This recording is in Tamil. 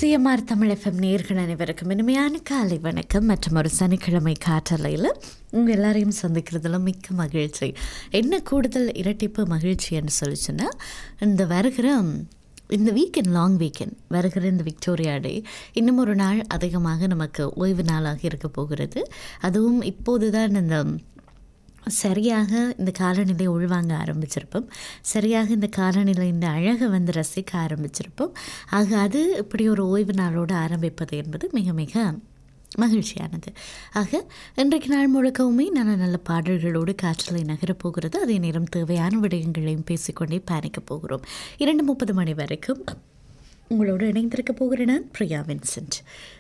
சிஎம்ஆர் தமிழ் எஃப்எம் நேர்கள் அனைவருக்கும் இனிமையான காலை வணக்கம் மற்றும் ஒரு சனிக்கிழமை காற்றலையில் உங்கள் எல்லாரையும் சந்திக்கிறதுல மிக்க மகிழ்ச்சி என்ன கூடுதல் இரட்டிப்பு மகிழ்ச்சி என்று சொல்லிச்சுன்னா இந்த வருகிற இந்த வீக்கெண்ட் லாங் வீக்கெண்ட் வருகிற இந்த விக்டோரியா டே இன்னும் ஒரு நாள் அதிகமாக நமக்கு ஓய்வு நாளாக இருக்க போகிறது அதுவும் இப்போது தான் இந்த சரியாக இந்த காலநிலை உள்வாங்க ஆரம்பிச்சிருப்போம் சரியாக இந்த காலநிலையின் அழகை வந்து ரசிக்க ஆரம்பிச்சிருப்போம் ஆக அது இப்படி ஒரு ஓய்வு நாளோடு ஆரம்பிப்பது என்பது மிக மிக மகிழ்ச்சியானது ஆக இன்றைக்கு நாள் முழுக்கவுமே நல்ல நல்ல பாடல்களோடு காற்றலை நகரப் போகிறது அதே நேரம் தேவையான விடயங்களையும் பேசிக்கொண்டே பயணிக்கப் போகிறோம் இரண்டு முப்பது மணி வரைக்கும் உங்களோடு இணைந்திருக்க போகிறேன் நான் பிரியா வின்சென்ட்